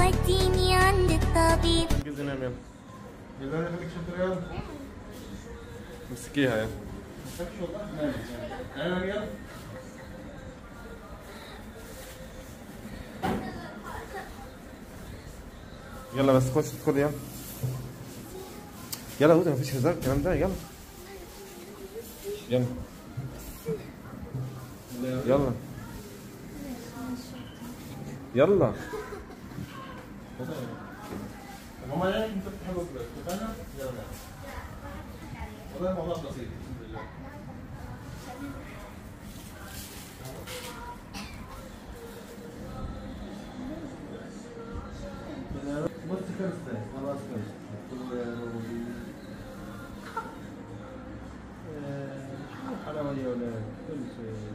وديني عند الطبيب انجز نام يلا يلا انا خليك شاطر يلا مسكيها يلا مسكش والله نام انا يلا يلا بس خش ادخل يلا يلا هدى مفيش هزار الكلام ده يلا يلا يلا يلا ماما يعني انت بتحب اتفقنا يلا والله الموضوع بسيط الحمد لله بص كرسي خلاص كرسي حلاوة يا ولاد كل شيء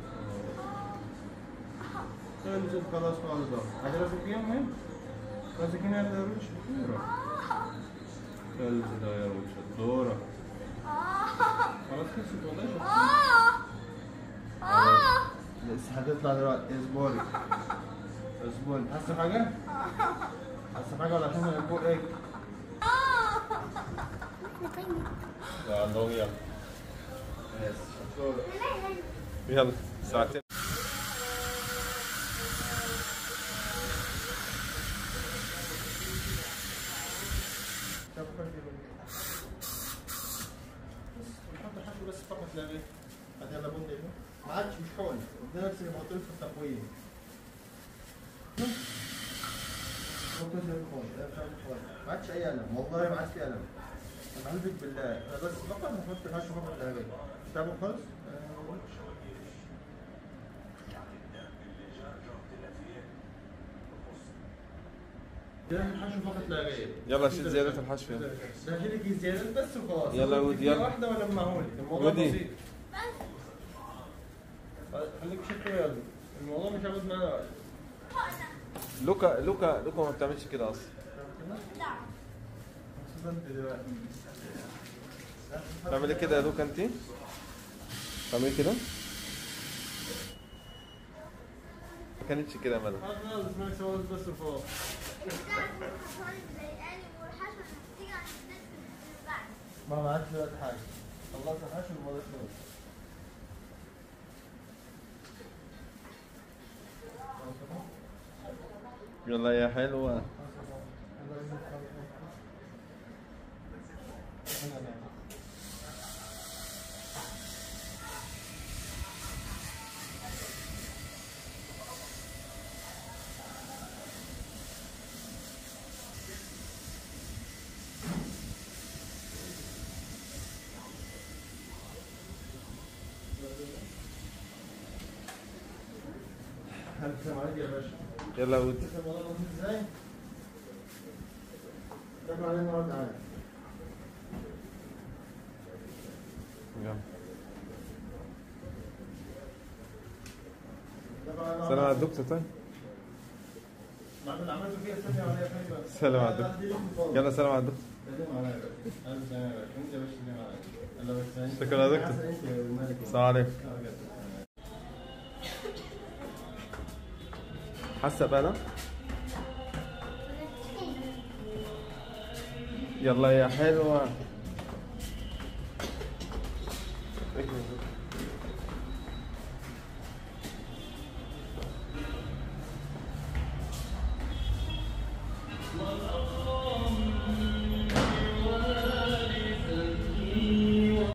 كل شيء خلاص خالص هذا راسك يوم هين راسك هنا هذا روش دورة كل شيء ده يا روش دورة خلاص كرسي والله لسه هتطلع دلوقتي اصبري اصبري حاسة حاجة؟ حاسة حاجة ولا عشان البوق ايه؟ لا الله يلا يس شطورة يلا ساعتين نحط حشو بس فقط لا غير هذا يلا بندق ما عادش مش حقن ده نفس اللي بحطه في التقويم حطه في الحقن ده مش عارف حقن ما عادش اي قلم والله ما عادش في قلم انا حلفك بالله انا بس فقط هحط حشو فقط لا غير تعبوا خالص ده الحشو فقط لا غير يلا شيل زيادة الحشو يلا ده هيلك زيادة بس وخلاص يلا ود، دقيقة يلا. واحدة ولا معهولك الموضوع ودي. بسيط خليك شكله يلا الموضوع مش هياخد معانا وقت لوكا لوكا لوكا ما بتعملش كده اصلا خصوصا انت دلوقتي تعملي كده يا لوكا انت تعملي كده ما كانتش كده يا مدى خلاص خلاص اسمعك سوا بس وخلاص ما ما عادش دلوقتي حاجة خلصت الحشو الموضوع خلص يلا يا حلوة السلام عليكم يا باشا يلا ود شوف الموضوع بسيط ازاي؟ شكرا علينا نقعد معاك يلا شكرا علينا سلام على الدكتور طيب بعد اللي عملته فيها ثانية عليا خليفة سلام على الدكتور يلا سلام على الدكتور سلام عليا يا باشا ألف سلام يا باشا أنت يا باشا سلام عليك الله بس شكرا يا دكتور. أحسن أنت يا مالك السلام عليكم حاسة بقى يلا يا حلوة